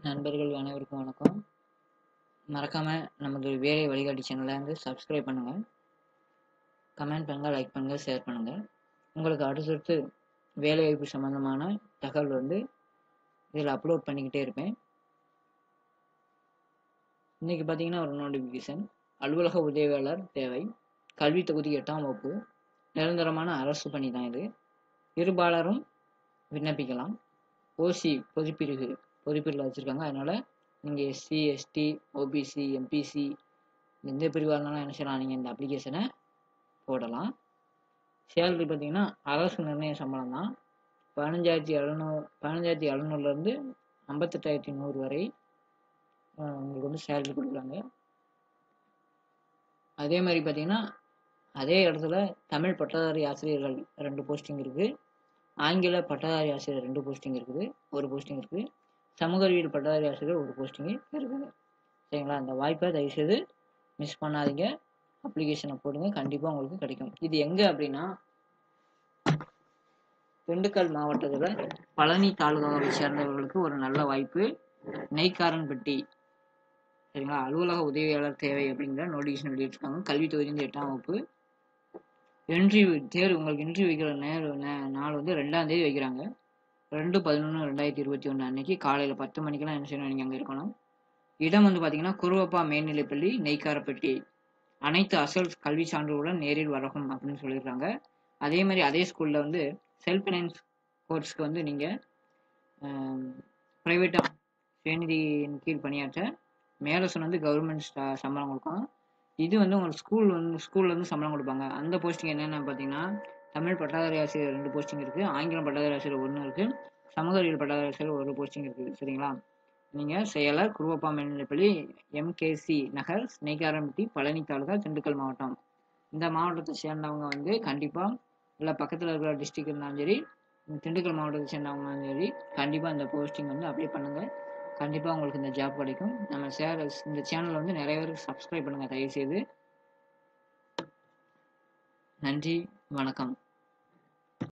நண்பர்கள் அனைவருக்கும் வணக்கம் மறக்காமல் நமது வேலை வழிகாட்டி சேனலை வந்து சப்ஸ்கிரைப் பண்ணுங்கள் கமெண்ட் பண்ணுங்கள் லைக் பண்ணுங்கள் ஷேர் பண்ணுங்கள் உங்களுக்கு அடுத்தடுத்து வேலைவாய்ப்பு சம்மந்தமான தகவல் வந்து இதில் அப்லோட் பண்ணிக்கிட்டே இருப்பேன் இன்றைக்கி பார்த்தீங்கன்னா ஒரு நோட்டிஃபிகேஷன் அலுவலக உதவியாளர் தேவை கல்வி தொகுதி எட்டாம் வகுப்பு நிரந்தரமான அரசு பணி தான் இது இருபாலரும் விண்ணப்பிக்கலாம் ஓசி பொதுப்பிரிவு பொதுப்பிரிவில் வச்சுருக்காங்க அதனால் நீங்கள் எஸ்சி எஸ்டி ஓபிசி எம்பிசி எந்த பிரிவாக இருந்தாலும் என்ன செய்யலாம் நீங்கள் இந்த அப்ளிகேஷனை போடலாம் சேலரி பார்த்தீங்கன்னா அரசு நிர்ணய சம்பளம் தான் பதினஞ்சாயிரத்தி எழுநூறு பதினஞ்சாயிரத்தி எழுநூறுலேருந்து ஐம்பத்தெட்டாயிரத்தி நூறு வரை அஹ், உங்களுக்கு வந்து சேலரி கொடுக்குறாங்க அதே மாதிரி பார்த்தீங்கன்னா அதே இடத்துல தமிழ் பட்டதாரி ஆசிரியர்கள் ரெண்டு போஸ்டிங் இருக்குது ஆங்கில பட்டதாரி ஆசிரியர் ரெண்டு போஸ்டிங் இருக்குது ஒரு போஸ்டிங் இருக்குது சமூக அறிவியல் பட்டதாரி ஆசிரியர் ஒரு போஸ்டிங் இருக்குது சரிங்களா அந்த வாய்ப்பை தயவுசெய்து மிஸ் பண்ணாதீங்க அப்ளிகேஷனை போடுங்க கண்டிப்பாக உங்களுக்கு கிடைக்கும் இது எங்கே அப்படின்னா திண்டுக்கல் மாவட்டத்தில் பழனி தாலுகாவை சேர்ந்தவர்களுக்கு ஒரு நல்ல வாய்ப்பு நெய்க்காரன்பட்டி சரிங்களா அலுவலக உதவியாளர் தேவை அப்படிங்கிற நோட்டிஃபிகேஷன் வெளியிட்டிருக்காங்க கல்வி தொகுதி வந்து எட்டாம் வகுப்பு என்ட்ரி தேர்வு உங்களுக்கு என்ட்ரி வைக்கிற நேரம் நே- நாள் வந்து ரெண்டாம் தேதி வைக்கிறாங்க ரெண்டு பதினொன்று ரெண்டாயிரத்தி இருபத்தி ஒன்று அன்னைக்கு காலையில் பத்து மணிக்கெல்லாம் என்ன செய்யணும் நீங்கள் அங்கே இருக்கணும் இடம் வந்து பார்த்தீங்கன்னா குருவப்பா மேல்நிலைப்பள்ளி நெய்க்காரப்பட்டி அனைத்து அசல் கல்வி சான்றுகளுடன் நேரில் வரகும் அப்படின்னு சொல்லியிருக்காங்க அதே மாதிரி அதே ஸ்கூலில் வந்து செல்ஃப் ஃபைனான்ஸ் கோர்ஸ்க்கு வந்து நீங்கள் ப்ரைவேட்டாக சுயநிதியின் கீழ் பணியாற்ற மேலே சொன்னது கவர்மெண்ட் சம்பளம் கொடுக்கும் இது வந்து உங்களுக்கு ஸ்கூல் வந்து ஸ்கூல்ல இருந்து சம்பளம் கொடுப்பாங்க அந்த போஸ்டிங் என்னென்ன பார்த்தீங்கன்னா தமிழ் பட்டதாரி ஆசிரியர் ரெண்டு போஸ்டிங் இருக்குது ஆங்கிலம் பட்டதாரி ஆசிரியர் ஒன்று இருக்குது சமூக அறிவியல் பட்டதாரி ஆசிரியர் ஒரு போஸ்டிங் இருக்குது சரிங்களா நீங்கள் செயலர் குருவப்பா மேல்நிலைப்பள்ளி எம்கேசி நகர் ஸ்னேகாரம்பட்டி பழனி தாலுகா திண்டுக்கல் மாவட்டம் இந்த மாவட்டத்தை சேர்ந்தவங்க வந்து கண்டிப்பாக இல்லை பக்கத்தில் இருக்கிற டிஸ்ட்ரிக்ட் இருந்தாலும் சரி திண்டுக்கல் மாவட்டத்தை சேர்ந்தவங்க சரி கண்டிப்பாக இந்த போஸ்டிங் வந்து அப்ளை பண்ணுங்கள் கண்டிப்பாக உங்களுக்கு இந்த ஜாப் கிடைக்கும் நம்ம சேர் இந்த சேனலை வந்து நிறைய பேர் சப்ஸ்கிரைப் பண்ணுங்கள் தயவுசெய்து நன்றி வணக்கம்